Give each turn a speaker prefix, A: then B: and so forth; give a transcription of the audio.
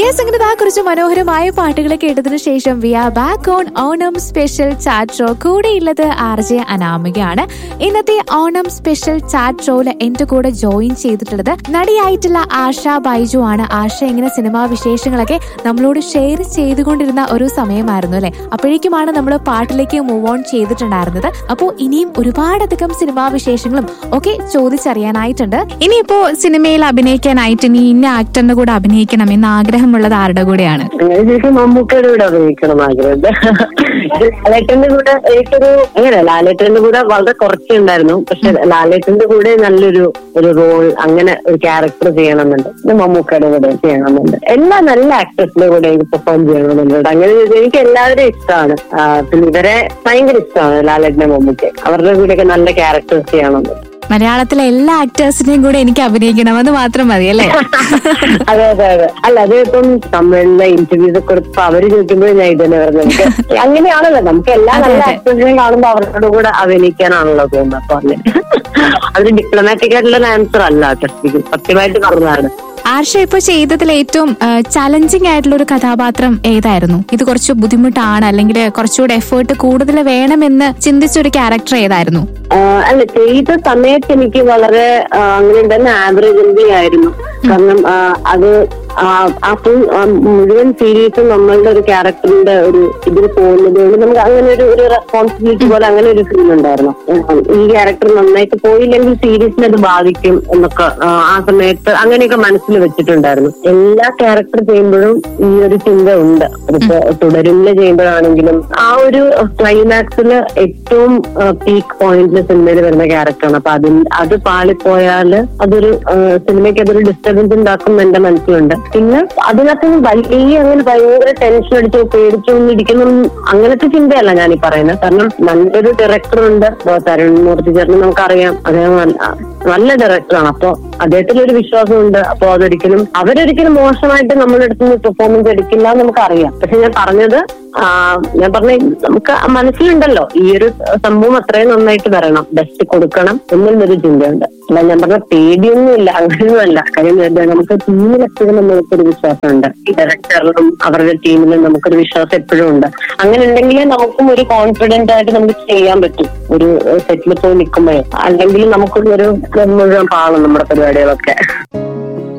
A: yes അങ്ങനെ ദാ കുറച്ച് മനോഹരമായ പാട്ടുകൾ കേട്ടതിനു ശേഷം we are back on Onam special chat show കൂടെയുള്ളത് ആർ ജെ അനാമികയാണ് ഇന്നത്തെ ഓണം സ്പെഷ്യൽ ചാറ്റ് ഷോയിൽ എന്റെ കൂടെ ജോയിൻ ചെയ്തിട്ടുള്ളത് നടിയായിട്ടുള്ള ആശ ബൈജു ആണ് ആശ ഇങ്ങനെ സിനിമാ വിശേഷങ്ങളൊക്കെ നമ്മളോട് ഷെയർ ചെയ്തുകൊണ്ടിരുന്ന ഒരു സമയമായിരുന്നു അല്ലെ അപ്പോഴേക്കുമാണ് നമ്മൾ പാട്ടിലേക്ക് മൂവ് ഓൺ ചെയ്തിട്ടുണ്ടായിരുന്നത് അപ്പോൾ ഇനിയും ഒരുപാടധികം സിനിമാ വിശേഷങ്ങളും ഒക്കെ ചോദിച്ചറിയാനായിട്ടുണ്ട്
B: ഇനിയിപ്പോ സിനിമയിൽ അഭിനയിക്കാനായിട്ട് ഇനി ഇന്ന ആക്ടറിന്റെ കൂടെ അഭിനയിക്കണം എന്ന ആഗ്രഹമുള്ളത് ആരുടെ കൂടെയാണ്
C: അങ്ങനെ ശരിക്കും മമ്മൂക്കയുടെ കൂടെ അഭിനയിക്കണം ആഗ്രഹമുണ്ട് ലാലേട്ടന്റെ കൂടെ എനിക്കൊരു അങ്ങനെ ലാലേട്ടന്റെ കൂടെ വളരെ കുറച്ചേ ഉണ്ടായിരുന്നു പക്ഷെ ലാലേട്ടന്റെ കൂടെ നല്ലൊരു ഒരു റോൾ അങ്ങനെ ഒരു ക്യാരക്ടർ ചെയ്യണമെന്നുണ്ട് പിന്നെ മമ്മൂക്കയുടെ കൂടെ ചെയ്യണമെന്നുണ്ട് എല്ലാ നല്ല ആക്ടേഴ്സിന്റെ കൂടെ എനിക്ക് പെർഫോം ചെയ്യണമെന്നുണ്ട് അങ്ങനെ ചോദിച്ചാൽ എനിക്ക് എല്ലാവരും ഇഷ്ടമാണ് ആ, പിന്നെ ഇവരെ ഭയങ്കര ഇഷ്ടമാണ് ലാലേട്ടനെ മമ്മൂക്കെ അവരുടെ കൂടെയൊക്കെ നല്ല ക്യാരക്ടേഴ്സ് ചെയ്യണമെന്നുണ്ട്
B: മലയാളത്തിലെ എല്ലാ ആക്ടേഴ്സിനെയും കൂടെ എനിക്ക് അഭിനയിക്കണമെന്ന് മാത്രം മതി അല്ലേ
C: അതെ അതെ അതെ അല്ല അത് ഇപ്പം തമിഴിലെ ഇന്റർവ്യൂസ് ഒക്കെ കൊടുത്തപ്പോ അവര് ചോദിക്കുമ്പോൾ ഞാൻ ഇതന്നെ പറഞ്ഞത് നമുക്ക് അങ്ങനെയാണല്ലോ നമുക്ക് എല്ലാ നല്ല ആക്ടേഴ്സിനെയും കാണുമ്പോൾ അവരുടെ കൂടെ അഭിനയിക്കാനാണല്ലോ തോന്നുന്നത് അപ്പൊ അങ്ങനെ അതൊരു ഡിപ്ലോമാറ്റിക് ആയിട്ടുള്ള ആൻസർ അല്ല ടെസ്റ്റിക്ക് സത്യമായിട്ട് പറഞ്ഞതാണ്
B: ആർഷ ഇപ്പൊ ചെയ്തതിൽ ഏറ്റവും ചലഞ്ചിങ് ആയിട്ടുള്ള ഒരു കഥാപാത്രം ഏതായിരുന്നു ഇത് കുറച്ച് ബുദ്ധിമുട്ടാണ് അല്ലെങ്കിൽ കുറച്ചുകൂടെ എഫേർട്ട് കൂടുതൽ വേണമെന്ന് ചിന്തിച്ച ഒരു ക്യാരക്ടർ ഏതായിരുന്നു
C: ആഹ് അല്ല ചെയ്ത സമയത്ത് എനിക്ക് വളരെ ആഹ് അങ്ങനെ തന്നെ ആവറേജ് ആയിരുന്നു കാരണം ആഹ് അത് ആ- ആ ഫുൾ മുഴുവൻ സീരീസും നമ്മളുടെ ഒരു ക്യാരക്ടറിന്റെ ഒരു ഇതിൽ പോകുന്നത് കൊണ്ട് നമുക്ക് അങ്ങനെ ഒരു ഒരു റെസ്പോൺസിബിലിറ്റി പോലെ അങ്ങനെ ഒരു ഫീൽ ഉണ്ടായിരുന്നു ആഹ് ഈ ക്യാരക്ടർ നന്നായിട്ട് പോയില്ലെങ്കിൽ സീരീസിനെ അത് ബാധിക്കും എന്നൊക്കെ ആഹ് ആ സമയത്ത് അങ്ങനെയൊക്കെ മനസ്സിൽ വെച്ചിട്ടുണ്ടായിരുന്നു എല്ലാ ക്യാരക്ടർ ചെയ്യുമ്പോഴും ഈ ഒരു ചിന്ത ഉണ്ട് അതിപ്പോ തുടരുന്ന ചെയ്യുമ്പോഴാണെങ്കിലും ആ ഒരു ക്ലൈമാക്സിൽ ഏറ്റവും പീക്ക് പോയിന്റിൽ സിനിമയിൽ വരുന്ന ക്യാരക്ടറാണ് അപ്പൊ അതിൽ അത് പാളിപ്പോയാല് അതൊരു ആ, സിനിമയ്ക്ക് അതൊരു ഡിസ്റ്റർബൻസ് ഉണ്ടാക്കും എന്ന് എന്റെ മനസ്സിലുണ്ട് പിന്നെ അതിനകത്ത് വലിയ അങ്ങനെ ഭയങ്കര ടെൻഷൻ അടിച്ചോ പേടിച്ചോ ഒന്നും ഇരിക്കുന്ന അങ്ങനത്തെ ചിന്തയല്ല ഞാൻ ഈ പറയുന്നത് കാരണം നല്ലൊരു ഡയറക്ടർ ഉണ്ട് ഇപ്പൊ തരുൺ മൂർത്തി ചേട്ടൻ നമുക്കറിയാം അദ്ദേഹം നല്ല- നല്ല ഡയറക്ടറാണ് അപ്പൊ അദ്ദേഹത്തിൽ ഒരു വിശ്വാസമുണ്ട് അപ്പൊ അതൊരിക്കലും അവരൊരിക്കലും മോശമായിട്ട് നമ്മുടെ അടുത്ത് നിന്ന് പെർഫോമൻസ് എടുക്കില്ല എന്ന് നമുക്കറിയാം പക്ഷെ ഞാൻ പറഞ്ഞത് ആ, ഞാൻ പറഞ്ഞ നമുക്ക് മനസ്സിലുണ്ടല്ലോ ഈ ഒരു സംഭവം അത്രയും നന്നായിട്ട് വരണം ബെസ്റ്റ് കൊടുക്കണം എന്നുള്ളൊരു ചിന്തയുണ്ട് അല്ല ഞാൻ പറഞ്ഞ പേടിയൊന്നുമില്ല അങ്ങനെയൊന്നുമല്ല കാര്യം എന്താ, നമുക്ക് ടീമിൽ എപ്പോഴും നമുക്കൊരു വിശ്വാസമുണ്ട് ഈ ഡയറക്ടറിലും അവരുടെ ടീമിലും നമുക്കൊരു വിശ്വാസം എപ്പോഴും ഉണ്ട് അങ്ങനെ ഉണ്ടെങ്കിലേ നമുക്കും ഒരു കോൺഫിഡന്റ് ആയിട്ട് നമുക്ക് ചെയ്യാൻ പറ്റും ഒരു സെറ്റിൽ പോയി നിൽക്കുമ്പോഴേ അല്ലെങ്കിൽ നമുക്കൊരു മുഴുവൻ പാളും നമ്മുടെ പരിപാടികളൊക്കെ